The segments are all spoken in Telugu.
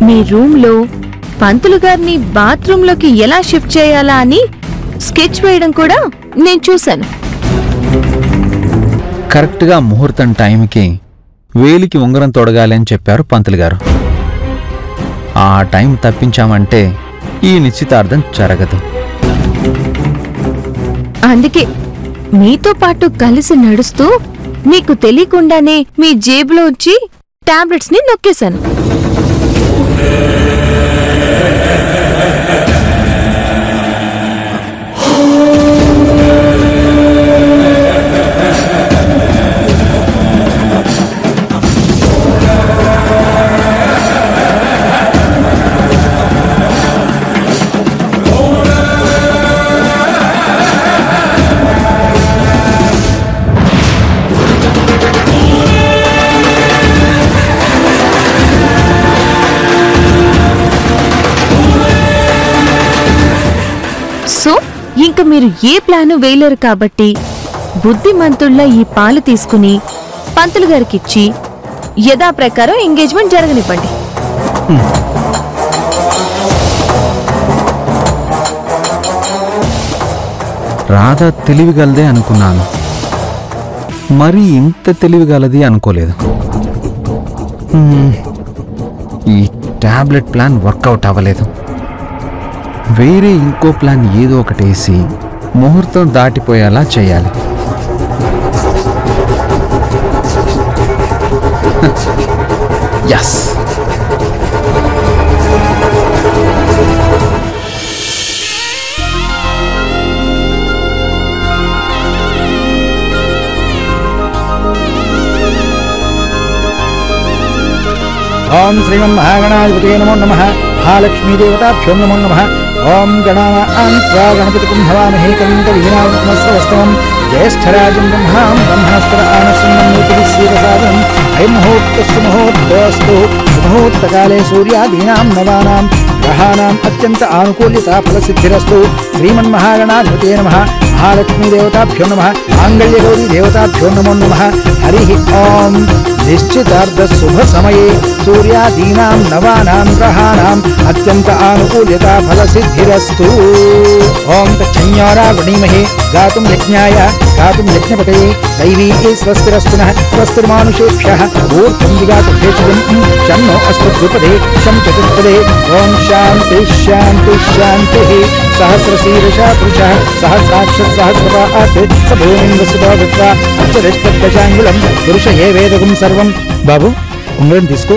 మీ రూమ్లో పంతులు గారిని బాత్రూంలోకి ఎలా షిఫ్ట్ చేయాలా అని స్కెచ్ వేయడం కూడా నేను చూశాను కరెక్ట్గా ముహూర్తం టైంకి వేలికి ఉంగరం తొడగాలి అని చెప్పారు పంతులు గారు ఆ టైం తప్పించామంటే ఈ నిశ్చితార్థం జరగదు అందుకే మీతో పాటు కలిసి నడుస్తూ మీకు తెలియకుండానే మీ జేబులో వచ్చి టాబ్లెట్స్ ని నొక్కేశాను సో ఇంక మీరు ఏ ప్లాను వేయలేరు కాబట్టి బుద్ధిమంతుళ్ళ ఈ పాలు తీసుకుని పంతులు గారికిచ్చి యథాప్రకారం ఎంగేజ్మెంట్ జరగనివ్వండి రాధ తెలివిగలదే అనుకున్నాను మరి ఇంత తెలివిగలది అనుకోలేదు హ్మ్. ఈ టాబ్లెట్ ప్లాన్ వర్కౌట్ అవ్వలేదు వేరే ఇంకో ప్లాన్ ఏదో ఒకటి వేసి ముహూర్తం దాటిపోయేలా చేయాలి ఎస్ ఓం శ్రీమన్మహాగణాధిపతే నమో నమ మహాలక్ష్మీదేవతాభ్యో నమో నమ ఓం గణాన్వా గణపతి కుంభవామహే కవిం కవీనామస్రవస్తవం జ్యేష్ఠరాజం బ్రహ్మాం బ్రహ్మణస్పద ఆనసున్నమూర్తిశీరసాదం అయం ముహూర్తస్సు ముహూర్తోస్తు ముహూర్తకాలే సూర్యాదీనాం నవానాం గ్రహాణాం అత్యంత ఆనుకూల్యత ఫలసిద్ధిరస్తు శ్రీమన్మహాగణాధిపతే నమ మహాలక్ష్మీదేవతాభ్యో నమ మాంగళ్యగౌరీ దేవతాభ్యో నమో నమ హరి ఓం నిశ్చితార్థ శుభ సమయే సూర్యాదీనాం నవానాం గ్రహాణాం అత్యంత ఆనుకూల్యత ఫలసిద్ధిరస్తు ఓం తచ్చన్యోరా వణీమహే గాతుం యజ్ఞాయ గాతుం యజ్ఞపతయే దైవీ స్వస్తిరస్తునః స్వస్తిర్మానుషేభ్యः ఊర్ధ్వం దిగాతు భేషజం శన్నో అస్తు ద్విపదే శం చతుర్పదే ఓం శాంతి శాంతి శాంతి సహస్రశీర్ష పురుషः సహస్రాక్ష సహస్రపాత్ స భూమిం వసుతో గత్వా అక్షరిష్టదశాంగుళం పురుష ఏ వేదకం సర్వం బాబు ఉంగరం తీసుకో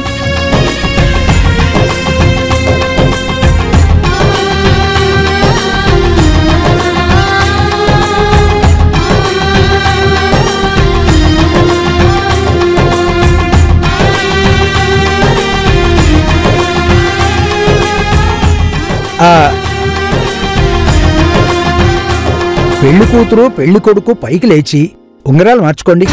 ఆ పెళ్లి కూతురు పెళ్లి కొడుకు పైకి లేచి ఉంగరాలు మార్చుకోండి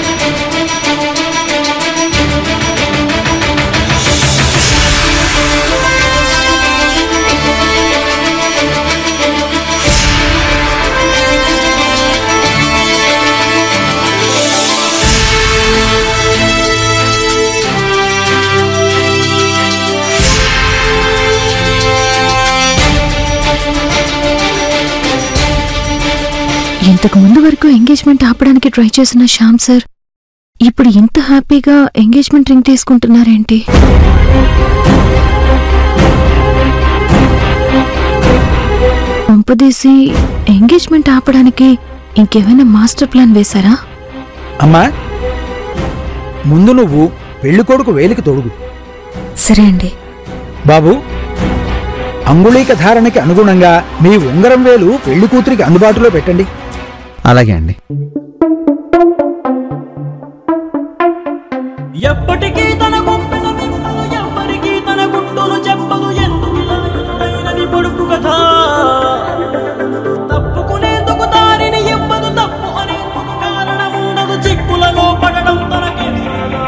ఇంతకు ముందు వరకు ఎంగేజ్మెంట్ ఆపడానికి ట్రై చేసిన శ్యామ్ సార్ ఇప్పుడు ఇంత హ్యాపీగా ఎంగేజ్మెంట్ రింగ్ తీసుకుంటున్నారేంటి పంపదీసి ఎంగేజ్మెంట్ ఆపడానికి ఇంకేమైనా మాస్టర్ ప్లాన్ వేశారా అమ్మా ముందు నువ్వు పెళ్లి కొడుకు వేలికి తొడుగు సరే అండి బాబు అంగుళీక ధారణకి అనుగుణంగా మీ ఉంగరం వేలు పెళ్లి కూతురికి అందుబాటులో పెట్టండి అలాగే అండి ఎప్పటికీ తన గుంపెన వింతలు ఎవ్వరికీ తన గుట్టులు చెప్పదు ఎందుకు ఇలా ఎదురైనది పొడుపు కథ తప్పుకునేందుకు దారిని ఇవ్వదు తప్పు అనేందుకు కారణం ఉండదు చిక్కులలో పడడం తనకే సరదా.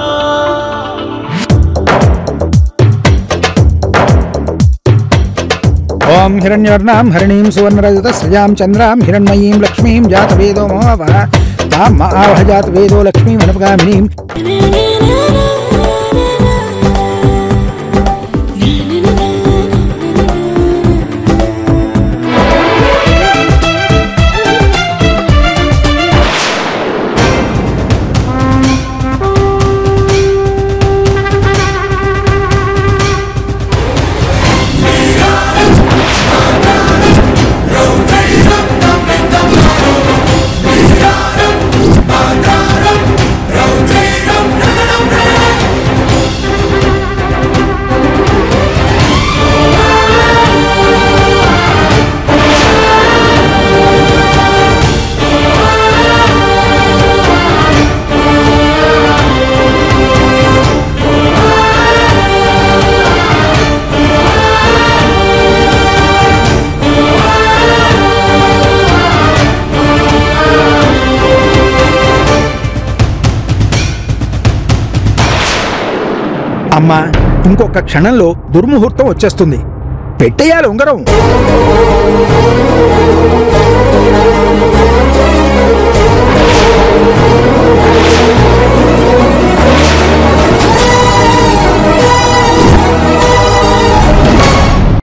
ఓం హిరణ్యవర్ణాం హరిణీం సువర్ణరజత సృజాం చంద్రాం హిరణ్మయీం లక్ష్మీం జాతవేదో మోవ తాం ఆవహ జాతవేదో లక్ష్మీం అనుపగామినీం అమ్మా ఇంకొక క్షణంలో దుర్ముహూర్తం వచ్చేస్తుంది పెట్టేయాలి ఉంగరం